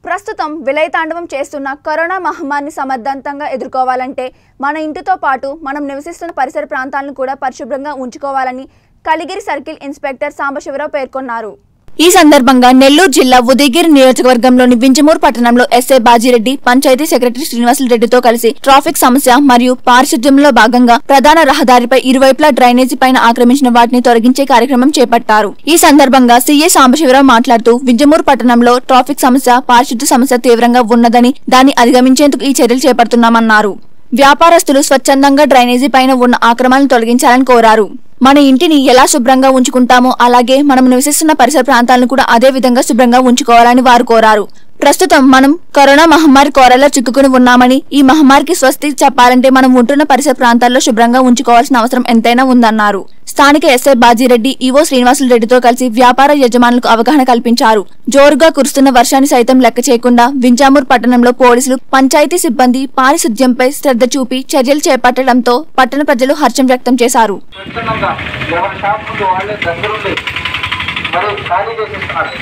ప్రస్తుతం విలయతాండవం చేస్తున్న కరోనా మహమ్మారిని సమర్థవంతంగా ఎదుర్కోవాలంటే మన ఇంటితో పాటు మనం నివసిస్తున్న పరిసర ప్రాంతాలను కూడా పరిశుభ్రంగా ఉంచుకోవాలని కలిగిరి సర్కిల్ ఇన్స్పెక్టర్ సాంబశివరావు పేర్కొన్నారు ఈ సందర్భంగా నెల్లూరు జిల్లా ఉదయగిరి నియోజకవర్గంలోని వింజమూరు పట్టణంలో ఎస్ఐ బాజిరెడ్డి పంచాయతీ సెక్రటరీ శ్రీనివాసులరెడ్డితో కలిసి ట్రాఫిక్ సమస్య మరియు పారిశుద్ధ్యంలో భాగంగా ప్రధాన రహదారిపై ఇరువైపులా డ్రైనేజీ పైన ఆక్రమించిన వాటిని తొలగించే కార్యక్రమం చేపట్టారు ఈ సందర్భంగా సీఏ సాంబశివరావు మాట్లాడుతూ వింజమూరు పట్టణంలో ట్రాఫిక్ సమస్య పారిశుద్ధ్య సమస్య తీవ్రంగా ఉన్నదని దాన్ని అధిగమించేందుకు ఈ చర్యలు చేపడుతున్నామన్నారు వ్యాపారస్తులు స్వచ్ఛందంగా డ్రైనేజీ పైన ఉన్న ఆక్రమణలు తొలగించాలని కోరారు మన ఇంటిని ఎలా శుభ్రంగా ఉంచుకుంటామో అలాగే మనం నివసిస్తున్న పరిసర ప్రాంతాలను కూడా అదే విధంగా శుభ్రంగా ఉంచుకోవాలని వారు కోరారు ప్రస్తుతం మనం కరోనా మహమ్మారి కోరలో చిక్కుకుని ఉన్నామని ఈ మహమ్మారికి స్వస్తి చెప్పాలంటే మనం ఉంటున్న పరిసర ప్రాంతాల్లో శుభ్రంగా ఉంచుకోవాల్సిన అవసరం ఎంతైనా ఉందన్నారు స్థానిక ఎస్ఐ బాజీరెడ్డి ఈవో శ్రీనివాసులు రెడ్డితో కలిసి వ్యాపార యజమానులకు అవగాహన కల్పించారు జోరుగా కురుస్తున్న వర్షాన్ని సైతం లెక్క చేయకుండా వింజామూర్ పట్టణంలో పోలీసులు పంచాయతీ సిబ్బంది పారిశుద్ధ్యంపై శ్రద్ధ చూపి చర్యలు చేపట్టడంతో పట్టణ ప్రజలు హర్షం వ్యక్తం చేశారు స్వచ్ఛందంగా ఎవరి షాప్ ముందు వాళ్ళే దగ్గరుండి మరి ఖాళీ చేసిస్తున్నారు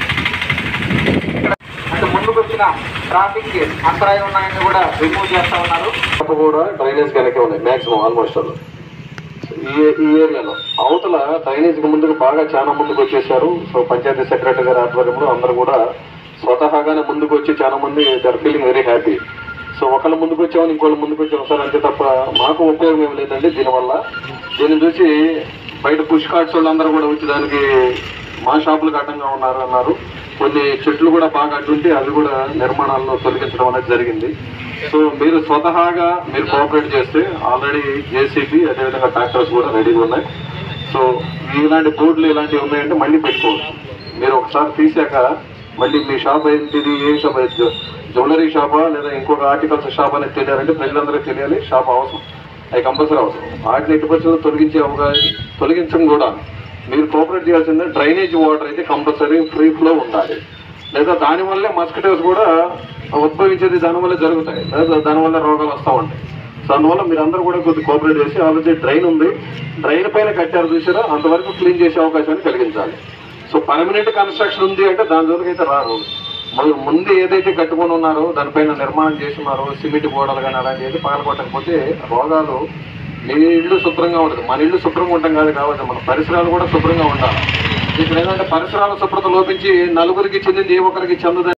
అంటే ముందుకు వచ్చిన ట్రాఫిక్ కి అంతరాయం ఉన్నాయని కూడా రిమూవ్ చేస్తా ఉన్నారు షాప్ కూడా డ్రైనేజ్ కనుక ఉన్నాయి మాక్సిమం ఆల్మోస్ట్ ఆల్ ఈ ఈ ఏరియాలో అవతల డ్రైనేజ్ కి ముందుకు బాగా చాలా ముందుకు వచ్చేసారు సో పంచాయతీ సెక్రటరీ గారి ఆధ్వర్యంలో అందరూ కూడా స్వతహాగానే ముందుకు వచ్చి చాలా మంది there feeling very happy so ఒకళ్ళు ముందుకు వచ్చామని ఇంకోళ్ళు ముందుకు వచ్చాము సార్ అంతే తప్ప మాకు ఉపయోగం ఏం లేదండి దీనివల్ల దీన్ని చూసి బయట పుష్ కార్డ్స్ వాళ్ళందరూ కూడా వచ్చి దానికి మా షాపులకు అడ్డంగా ఉన్నారు అన్నారు కొన్ని చెట్లు కూడా బాగా అడ్డుంటే అవి కూడా నిర్మాణాలను తొలగించడం అనేది జరిగింది సో మీరు స్వతహాగా మీరు కోఆపరేట్ చేస్తే ఆల్రెడీ జేసీబీ అదేవిధంగా ట్రాక్టర్స్ కూడా రెడీగా ఉన్నాయి సో ఇలాంటి బోర్డులు ఇలాంటివి ఉన్నాయంటే మళ్ళీ పెట్టుకోవచ్చు మీరు ఒకసారి తీసాక మళ్ళీ మీ షాప్ ఏంటిది ఏ షాప్ జ్యువెలరీ షాపా లేదా ఇంకొక ఆర్టికల్స్ షాప్ అనేది తెలియాలంటే ప్రజలందరికీ తెలియాలి షాప్ అవసరం అవి కంపల్సరీ అవసరం వాటిని ఎట్టి పరిస్థితుల్లో తొలగించే అవకాశం తొలగించడం కూడా మీరు కోఆపరేట్ చేయాల్సిందే డ్రైనేజ్ వాటర్ అయితే కంపల్సరీ ఫ్రీ ఫ్లో ఉండాలి లేదా దానివల్లే మస్కిటోస్ కూడా ఉద్భవించేది దానివల్ల జరుగుతాయి లేదా దానివల్ల రోగాలు వస్తూ ఉంటాయి సో అందువల్ల మీరు అందరూ కూడా కొద్ది కోఆపరేట్ చేసి ఆల్రెడీ డ్రైన్ ఉంది డ్రైన్ పైన కట్టారు చూసారా అంతవరకు క్లీన్ చేసే అవకాశాన్ని కలిగించాలి సో పర్మనెంట్ కన్స్ట్రక్షన్ ఉంది అంటే దాని జోలికి అయితే రారు మరి ముందు ఏదైతే కట్టుకొని ఉన్నారో దానిపైన నిర్మాణం చేస్తున్నారో సిమెంట్ గోడలు కానీ అలాంటివి ఏది పగలగొట్టకపోతే రోగాలు మీ ఇల్లు శుభ్రంగా ఉంటుంది మన ఇల్లు శుభ్రంగా ఉంటాం కాదు కావచ్చు మన పరిసరాలు కూడా శుభ్రంగా ఉండాలి ఇక్కడ ఏంటంటే పరిసరాల శుభ్రత లోపించి నలుగురికి చెందింది ఏ ఒక్కరికి చెందదని